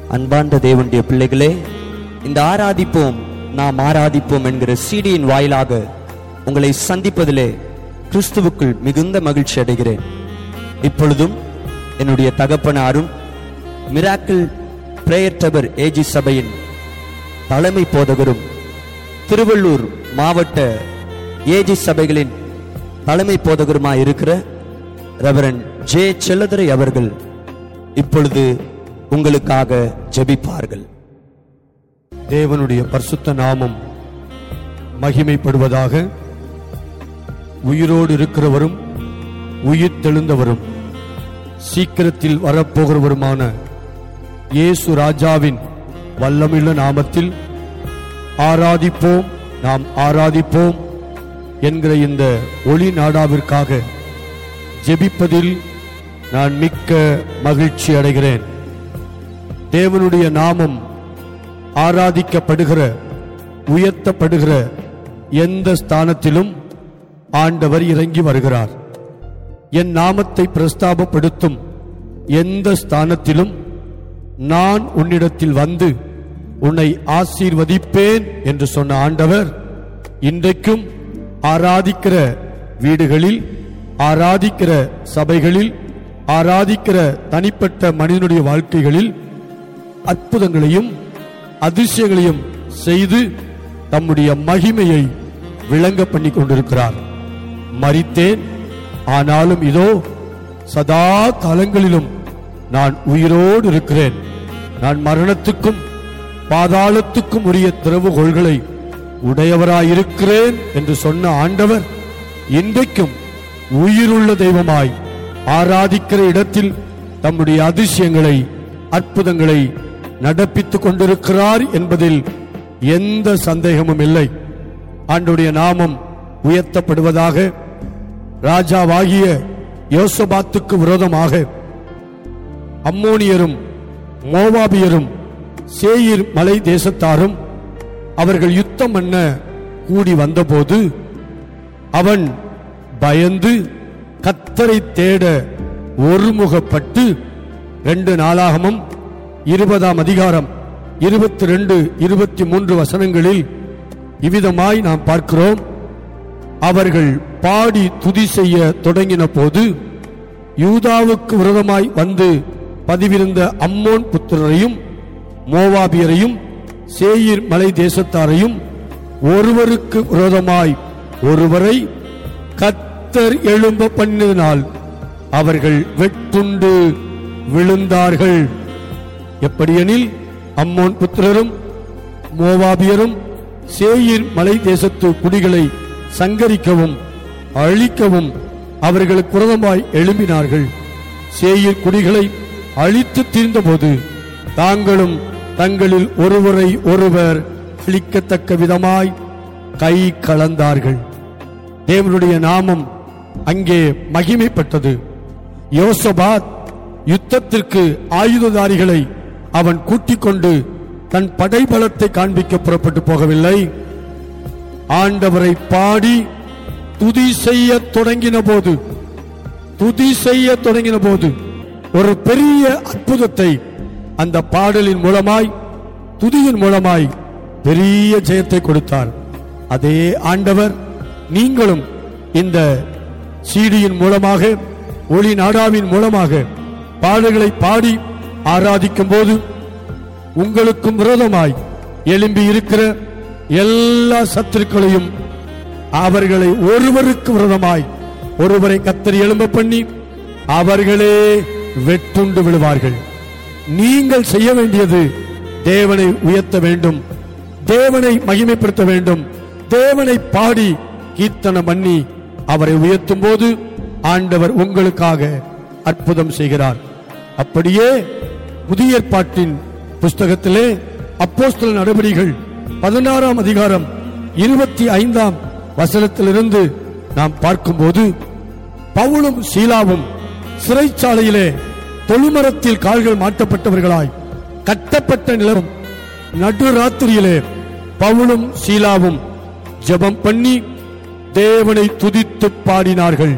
அன்பார்ந்த தேவனுடைய பிள்ளைகளே இந்த ஆராதிப்போம் நாம் ஆராதிப்போம் என்கிற சீடியின் வாயிலாக உங்களை சந்திப்பதிலே கிறிஸ்துவுக்குள் மிகுந்த மகிழ்ச்சி அடைகிறேன் இப்பொழுதும் என்னுடைய தகப்பனாரும் மிராக்கிள் பிரேயர் டவர் ஏஜி சபையின் தலைமை போதகரும் திருவள்ளூர் மாவட்ட ஏஜி சபைகளின் தலைமை போதகருமாய் இருக்கிற ரெவரன் ஜே செல்லதுரை அவர்கள் இப்பொழுது உங்களுக்காக ஜெபிப்பார்கள் தேவனுடைய பரிசுத்த நாமம் மகிமைப்படுவதாக உயிரோடு இருக்கிறவரும் உயிர் தெழுந்தவரும் சீக்கிரத்தில் வரப்போகிறவருமான இயேசு ராஜாவின் வல்லமில்ல நாமத்தில் ஆராதிப்போம் நாம் ஆராதிப்போம் என்கிற இந்த ஒளி நாடாவிற்காக ஜெபிப்பதில் நான் மிக்க மகிழ்ச்சி அடைகிறேன் தேவனுடைய நாமம் ஆராதிக்கப்படுகிற உயர்த்தப்படுகிற எந்த ஸ்தானத்திலும் ஆண்டவர் இறங்கி வருகிறார் என் நாமத்தை பிரஸ்தாபப்படுத்தும் எந்த ஸ்தானத்திலும் நான் உன்னிடத்தில் வந்து உன்னை ஆசீர்வதிப்பேன் என்று சொன்ன ஆண்டவர் இன்றைக்கும் ஆராதிக்கிற வீடுகளில் ஆராதிக்கிற சபைகளில் ஆராதிக்கிற தனிப்பட்ட மனிதனுடைய வாழ்க்கைகளில் அற்புதங்களையும் அதிசயங்களையும் செய்து தம்முடைய மகிமையை விளங்க பண்ணி கொண்டிருக்கிறார் மரித்தேன் ஆனாலும் இதோ சதா காலங்களிலும் நான் உயிரோடு இருக்கிறேன் நான் மரணத்துக்கும் பாதாளத்துக்கும் உரிய திறவுகோள்களை உடையவராயிருக்கிறேன் என்று சொன்ன ஆண்டவர் இன்றைக்கும் உயிருள்ள தெய்வமாய் ஆராதிக்கிற இடத்தில் தம்முடைய அதிசயங்களை அற்புதங்களை நடப்பித்துக் கொண்டிருக்கிறார் என்பதில் எந்த சந்தேகமும் இல்லை ஆண்டுடைய நாமம் உயர்த்தப்படுவதாக ராஜாவாகிய யோசபாத்துக்கு விரோதமாக அம்மோனியரும் மோவாபியரும் சேயிர் மலை தேசத்தாரும் அவர்கள் யுத்தம் பண்ண கூடி வந்தபோது அவன் பயந்து கத்தரை தேட ஒருமுகப்பட்டு ரெண்டு நாளாகமும் இருபதாம் அதிகாரம் இருபத்தி ரெண்டு இருபத்தி மூன்று வசனங்களில் இவ்விதமாய் நாம் பார்க்கிறோம் அவர்கள் பாடி துதி செய்ய தொடங்கின போது யூதாவுக்கு விரோதமாய் வந்து பதிவிருந்த அம்மோன் புத்திரரையும் மோவாபியரையும் சேயிர் மலை தேசத்தாரையும் ஒருவருக்கு விரோதமாய் ஒருவரை கத்தர் எழும்ப பண்ணினால் அவர்கள் வெட்டுண்டு விழுந்தார்கள் எப்படியெனில் அம்மோன் புத்திரரும் மோவாபியரும் சேயிர் மலை தேசத்து குடிகளை சங்கரிக்கவும் அழிக்கவும் அவர்களுக்கு விரோதமாய் எழும்பினார்கள் சேயிர் குடிகளை அழித்து தீர்ந்தபோது தாங்களும் தங்களில் ஒருவரை ஒருவர் அழிக்கத்தக்க விதமாய் கை கலந்தார்கள் தேவனுடைய நாமம் அங்கே மகிமைப்பட்டது யோசபாத் யுத்தத்திற்கு ஆயுததாரிகளை அவன் கூட்டிக் கொண்டு தன் படைபலத்தை காண்பிக்க புறப்பட்டு போகவில்லை ஆண்டவரை பாடி துதி செய்ய தொடங்கின போது துதி செய்ய தொடங்கின போது ஒரு பெரிய அற்புதத்தை அந்த பாடலின் மூலமாய் துதியின் மூலமாய் பெரிய ஜெயத்தை கொடுத்தார் அதே ஆண்டவர் நீங்களும் இந்த சீடியின் மூலமாக ஒளி நாடாவின் மூலமாக பாடல்களை பாடி ஆராதிக்கும் போது உங்களுக்கும் விரோதமாய் எழும்பி இருக்கிற எல்லா சத்துருக்களையும் அவர்களை ஒருவருக்கு விரோதமாய் ஒருவரை கத்தரி எழும்ப பண்ணி அவர்களே வெட்டுண்டு விழுவார்கள் நீங்கள் செய்ய வேண்டியது தேவனை உயர்த்த வேண்டும் தேவனை மகிமைப்படுத்த வேண்டும் தேவனை பாடி கீர்த்தனம் பண்ணி அவரை உயர்த்தும் போது ஆண்டவர் உங்களுக்காக அற்புதம் செய்கிறார் அப்படியே புதிய ஏற்பாட்டின் புஸ்தகத்திலே அப்போஸ்தல நடவடிகள் பதினாறாம் அதிகாரம் இருபத்தி ஐந்தாம் வசனத்திலிருந்து நாம் பார்க்கும்போது பவுலும் சீலாவும் சிறைச்சாலையிலே தொழுமரத்தில் கால்கள் மாட்டப்பட்டவர்களாய் கட்டப்பட்ட நிலம் நடுராத்திரியிலே பவுலும் சீலாவும் ஜெபம் பண்ணி தேவனை துதித்து பாடினார்கள்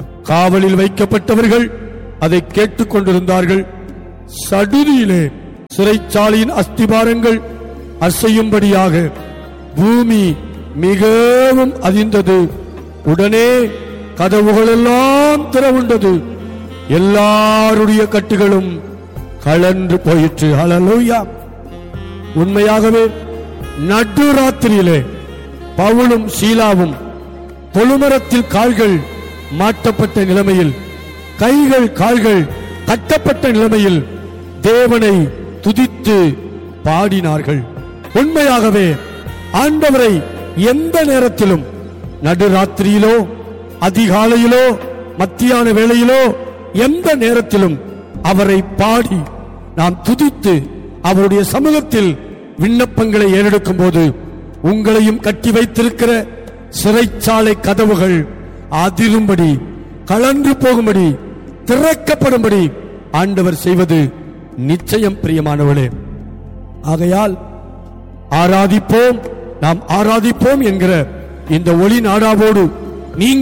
காவலில் வைக்கப்பட்டவர்கள் அதை கேட்டுக் கொண்டிருந்தார்கள் சடுதியிலே சிறைச்சாலையின் அஸ்திபாரங்கள் அசையும்படியாக பூமி மிகவும் அதிர்ந்தது உடனே கதவுகள் எல்லாம் திறவுண்டது எல்லாருடைய கட்டுகளும் கலன்று போயிற்று ஹalleluya உண்மையாகவே நடுராத்திரியிலே பவுலும் சீலாவும் தொழுமரத்தில் கால்கள் மாட்டப்பட்ட நிலைமையில் கைகள் கால்கள் கட்டப்பட்ட நிலைமையில் தேவனை துதித்து பாடினார்கள் உண்மையாகவே ஆண்டவரை எந்த நேரத்திலும் நடுராத்திரியிலோ அதிகாலையிலோ மத்தியான வேளையிலோ எந்த நேரத்திலும் அவரை பாடி நாம் துதித்து அவருடைய சமூகத்தில் விண்ணப்பங்களை ஏறெடுக்கும் போது உங்களையும் கட்டி வைத்திருக்கிற சிறைச்சாலை கதவுகள் அதிரும்படி கலன்று போகும்படி திறக்கப்படும்படி ஆண்டவர் செய்வது நிச்சயம் பிரியமானவளே ஆகையால் ஆராதிப்போம் நாம் ஆராதிப்போம் என்கிற இந்த ஒளி நாடாவோடு